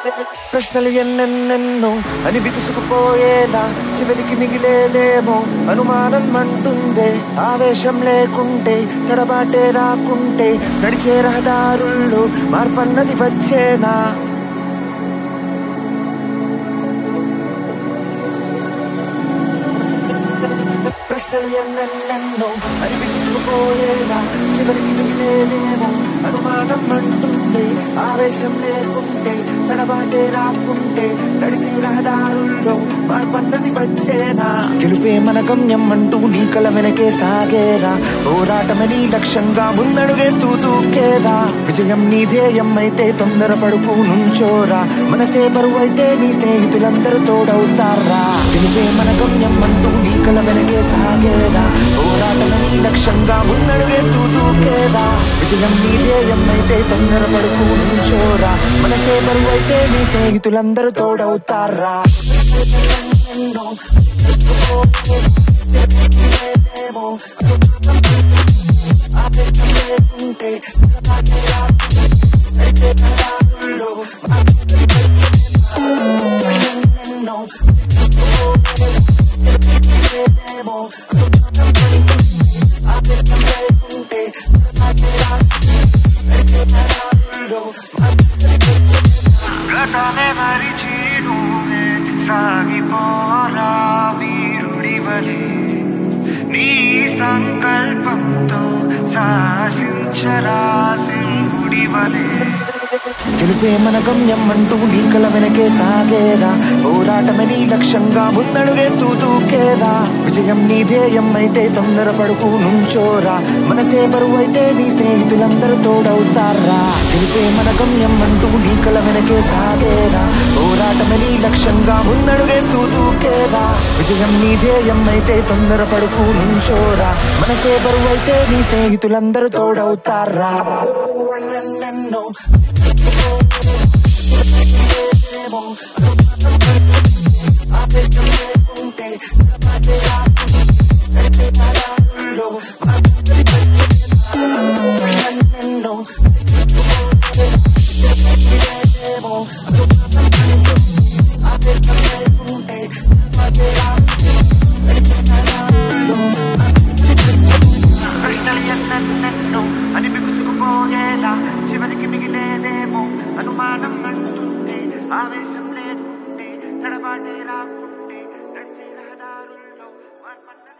ప్రశ్నలు ఎన్నెన్నెన్నో అని బిగుసుకుపోయేలా చివరికి మిగిలేదేమో అనుమానం అంటుందే ఆవేశం లేకుంటే తడబాటే రాకుంటే నడిచే రహదారుల్లో మార్పన్నది వచ్చేనా ప్రశ్నలు ఎన్నెన్నెన్నో అని బిగుసుకుపోయేలా చివరికి మిగిలేదేమో అనుమానం అంటుంటే ఆవేశం లేకుంటే తడబాటే రాకుంటే నడిచే రహదారుల్లో మార్పన్నది వచ్చేనా గెలుపే మన గమ్యం అంటూ నీ కల వెనకే సాగేరా పోరాటమని లక్ష్యంగా ముందడుగేస్తూ దూకేరా విజయం నీ ధ్యేయం అయితే తొందరపడుకు నుంచోరా మనసే బరువు అయితే నీ స్నేహితులందరూ తోడవుతారా గెలుపే మన గమ్యం అంటూ నీ కల వెనకే సాగేరా పోరాటమని లక్ష్యంగా ముందడుగేస్తూ దూకేరా విజయం నీ ధ్యేయం అయితే తొందరపడుకు నుంచోరా మనసే బరువు అయితే నీ స్నేహితులందరూ తోడవుతారా గతమే మరిచి నువ్వే సాగిపోరా వీరుడివలే నీ సంకల్పంతో శాసించరా సింహుడివలే గెలుపే మన గమ్యం అంటూ నీ కల వెనకే సాగేరా పోరాటమని లక్ష్యంగా ముందడుగేస్తూ దూకేరా విజయం నీ ధ్యేయం అయితే తొందరపడుకు నుంచోరా మనసే బరువు అయితే నీ స్నేహితులందరూ తోడవుతారా గెలుపే మన గమ్యం అంటూ నీ కల వెనకే సాగేరా పోరాటమని లక్ష్యంగా ముందడుగేస్తూ దూకేరా విజయం నీ ధ్యేయం అయితే తొందరపడుకు నుంచోరా మనసే బరువు అయితే నీ స్నేహితులందరూ తోడవుతారా నన్ను ప్రశ్నలు ఎన్నెన్నెన్నో అని బిగుసుకుపోయేలా చివరికి మిగిలేదేమో అనుమానం అంటుంటే ఆవేశం లేకుంటే తడబాటే రాకుంటే నడిచే రహదారుల్లో మార్పన్న